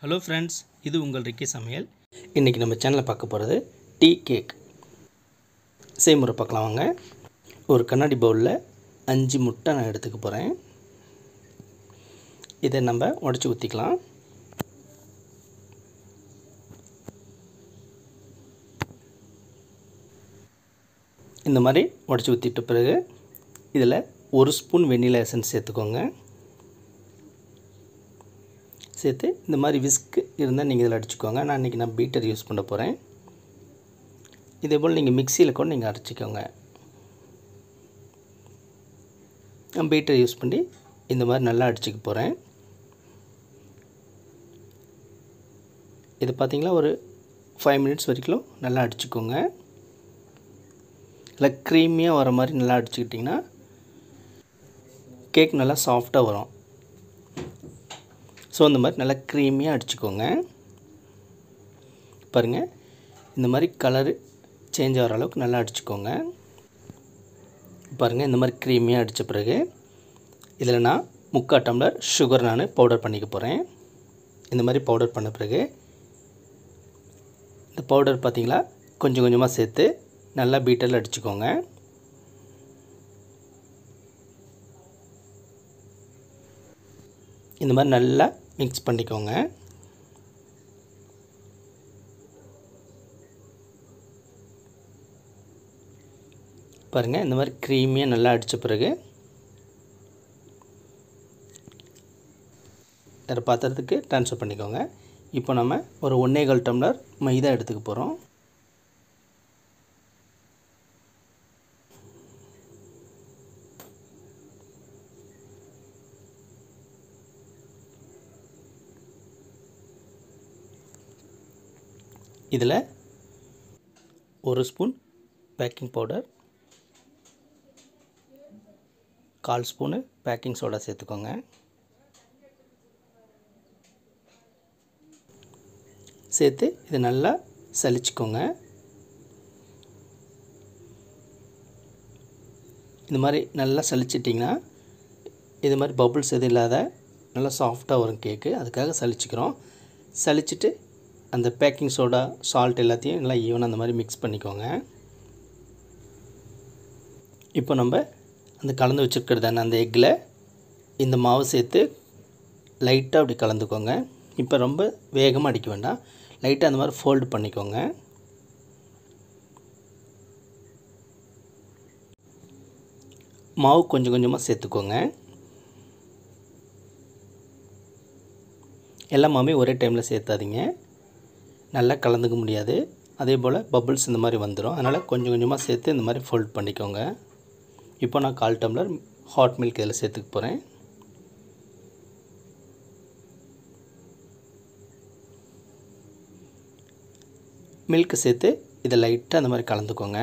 hello friends இது உங்கள் Ricky சமையல் இன்றைக்கி நம்ம சேனலில் பார்க்க போகிறது டீ கேக் செய்முறை பார்க்கலாம் வாங்க ஒரு கண்ணாடி பவுலில் அஞ்சு முட்டை நான் எடுத்துக்க போகிறேன் இதை நம்ம உடச்சி ஊற்றிக்கலாம் இந்த மாதிரி உடச்சி ஊற்றிட்ட பிறகு இதில் ஒரு ஸ்பூன் வெண்ணிலா எசன்ஸ் சேர்த்துக்கோங்க சேர்த்து இந்த மாதிரி விஸ்க் இருந்தால் நீங்கள் இதில் அடிச்சுக்கோங்க நான் இன்றைக்கி நான் பீட்டர் யூஸ் பண்ண போகிறேன் இதே போல் நீங்கள் மிக்சியில் கூட நீங்கள் அரைச்சிக்கோங்க நான் பீட்டர் யூஸ் பண்ணி இந்த மாதிரி நல்லா அடிச்சுக்க போகிறேன் இது பார்த்திங்களா ஒரு ஃபைவ் மினிட்ஸ் வரைக்கும் நல்லா அடிச்சுக்கோங்க நல்லா க்ரீமியாக வர மாதிரி நல்லா அடிச்சுக்கிட்டிங்கன்னா கேக் நல்லா சாஃப்டாக வரும் ஸோ இந்த மாதிரி நல்லா க்ரீமியாக அடிச்சுக்கோங்க பாருங்கள் இந்த மாதிரி கலரு சேஞ்ச் ஆகிற அளவுக்கு நல்லா அடிச்சுக்கோங்க பாருங்கள் இந்த மாதிரி க்ரீமியாக அடித்த பிறகு இதில் நான் முக்கால் டம்ளர் சுகர் நான் பவுடர் பண்ணிக்க போகிறேன் இந்த மாதிரி பவுடர் பண்ண பிறகு இந்த பவுடர் பார்த்திங்களா கொஞ்சம் கொஞ்சமாக சேர்த்து நல்லா பீட்டரில் அடிச்சுக்கோங்க இந்த மாதிரி நல்லா மிக்ஸ் பண்ணிக்கோங்க பாருங்கள் இந்த மாதிரி க்ரீமியாக நல்லா அடித்த பிறகு வேறு பாத்திரத்துக்கு ட்ரான்ஸ்ஃபர் பண்ணிக்கோங்க இப்போ நம்ம ஒரு ஒன்றே கால் டம்ளர் மைதா எடுத்துக்க போகிறோம் இதில் ஒரு ஸ்பூன் பேக்கிங் பவுடர் கால் ஸ்பூனு பேக்கிங் சோடா சேர்த்துக்கோங்க சேர்த்து இது நல்லா சலிச்சுக்கோங்க இந்த மாதிரி நல்லா சலிச்சிட்டிங்கன்னா இது மாதிரி பபுள்ஸ் எதுவும் இல்லாத நல்லா சாஃப்டாக வரும் கேக்கு அதுக்காக சலிச்சுக்கிறோம் சலிச்சுட்டு அந்த பேக்கிங் சோடா சால்ட் எல்லாத்தையும் நல்லா ஈவனாக அந்த மாதிரி மிக்ஸ் பண்ணிக்கோங்க இப்போ நம்ம அந்த கலந்து வச்சுருக்கிறதான அந்த எக்கில் இந்த மாவு சேர்த்து லைட்டாக அப்படி கலந்துக்கோங்க இப்போ ரொம்ப வேகமாக அடிக்க வேண்டாம் லைட்டாக அந்த மாதிரி ஃபோல்டு பண்ணிக்கோங்க மாவு கொஞ்சம் கொஞ்சமாக சேர்த்துக்கோங்க எல்லா மாவுமே ஒரே டைமில் சேர்த்தாதீங்க நல்லா கலந்துக்க முடியாது அதே போல் பபுள்ஸ் இந்த மாதிரி வந்துடும் அதனால் கொஞ்சம் கொஞ்சமாக சேர்த்து இந்த மாதிரி ஃபோல்ட் பண்ணிக்கோங்க இப்போ நான் கால் டம்ளர் ஹாட் மில்க் இதில் சேர்த்துக்க போகிறேன் மில்க்கு சேர்த்து இதை லைட்டாக அந்த மாதிரி கலந்துக்கோங்க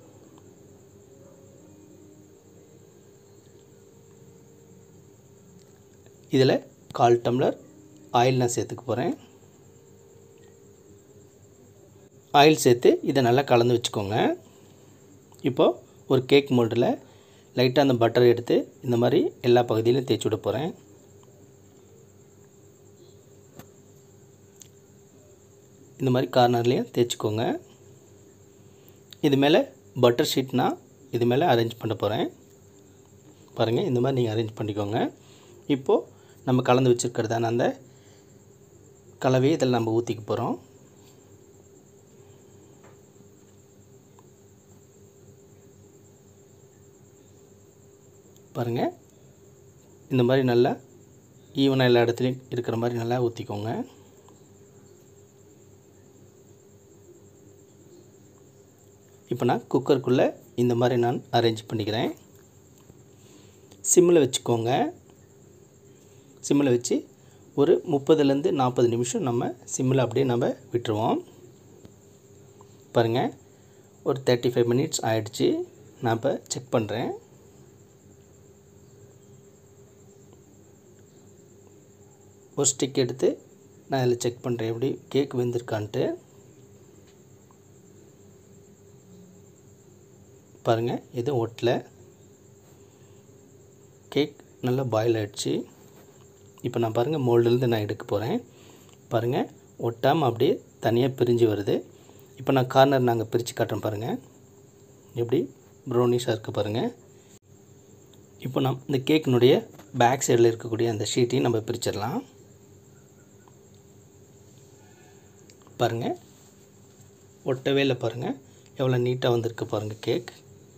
இதில் கால் டம்ளர் ஆயில் நான் சேர்த்துக்க போகிறேன் ஆயில் சேர்த்து இதை நல்லா கலந்து வச்சுக்கோங்க இப்போது ஒரு கேக் மோல்டில் லைட்டாக அந்த பட்டர் எடுத்து இந்த மாதிரி எல்லா பகுதியிலையும் தேய்ச்சி விட போகிறேன் இந்த மாதிரி கார்னர்லேயும் தேய்ச்சிக்கோங்க இது மேலே பட்டர் ஷீட்னா இது மேலே அரேஞ்ச் பண்ண போகிறேன் பாருங்கள் இந்த மாதிரி நீங்கள் அரேஞ்ச் பண்ணிக்கோங்க இப்போது நம்ம கலந்து வச்சுருக்கிறதான அந்த கலவையை இதில் நம்ம ஊற்றிக்க போகிறோம் பாருங்கள் இந்த மாதிரி நல்லா ஈவனாக எல்லா இடத்துலையும் இருக்கிற மாதிரி நல்லா ஊற்றிக்கோங்க இப்போ நான் குக்கருக்குள்ளே இந்த மாதிரி நான் அரேஞ்ச் பண்ணிக்கிறேன் சிம்மில் வச்சுக்கோங்க சிம்மில் வச்சு ஒரு முப்பதுலேருந்து நாற்பது நிமிஷம் நம்ம சிம்மில் அப்படியே நம்ம விட்டுருவோம் பாருங்கள் ஒரு தேர்ட்டி ஃபைவ் மினிட்ஸ் ஆகிடுச்சு நான் இப்போ செக் பண்ணுறேன் ஒரு ஸ்டிக் எடுத்து நான் இதில் செக் பண்ணுறேன் எப்படி கேக் வெந்திருக்கான்ட்டு பாருங்கள் எதுவும் ஒட்டல கேக் நல்லா பாயில் ஆகிடுச்சு இப்போ நான் பாருங்கள் மோல்டுலேருந்து நான் எடுக்க போகிறேன் பாருங்கள் ஒட்டாமல் அப்படியே தனியாக பிரிஞ்சு வருது இப்போ நான் கார்னர் நாங்கள் பிரித்து காட்டுறோம் பாருங்கள் எப்படி ப்ரௌனிஷாக இருக்குது பாருங்கள் இப்போ நம் இந்த கேக்கினுடைய பேக் சைடில் இருக்கக்கூடிய அந்த ஷீட்டையும் நம்ம பிரிச்சிடலாம் பாருங்கள் ஒட்டவே இல்லை பாருங்கள் எவ்வளோ நீட்டாக வந்திருக்கு பாருங்கள் கேக்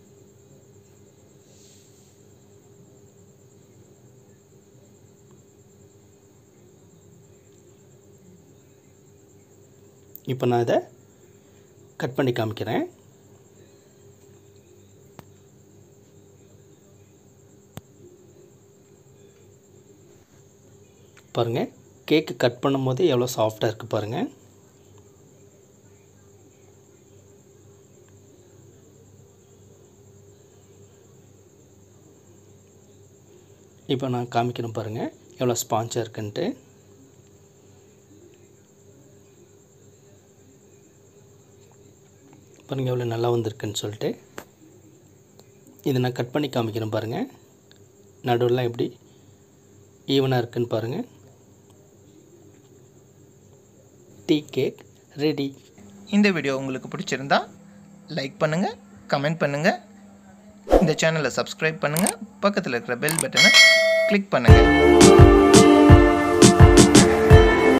இப்போ நான் இதை கட் பண்ணி காமிக்கிறேன் பாருங்கள் கேக்கு கட் பண்ணும்போது எவ்வளோ சாஃப்டாக இருக்குது பாருங்கள் இப்போ நான் காமிக்கிறேன் பாருங்கள் எவ்வளோ ஸ்பான்ச்சாக இருக்குன்ட்டு பாருங்கள் எவ்வளோ நல்லா வந்திருக்குன்னு சொல்லிட்டு இதை நான் கட் பண்ணி காமிக்கிறேன் பாருங்கள் நடுவெல்லாம் எப்படி ஈவனாக இருக்குன்னு பாருங்கள் டீ கேக் ரெடி இந்த வீடியோ உங்களுக்கு பிடிச்சிருந்தா லைக் பண்ணுங்கள் கமெண்ட் பண்ணுங்கள் இந்த சேனலை சப்ஸ்கிரைப் பண்ணுங்கள் பக்கத்தில் இருக்கிற பெல் பட்டனை கிளிக் பண்ணுங்கள்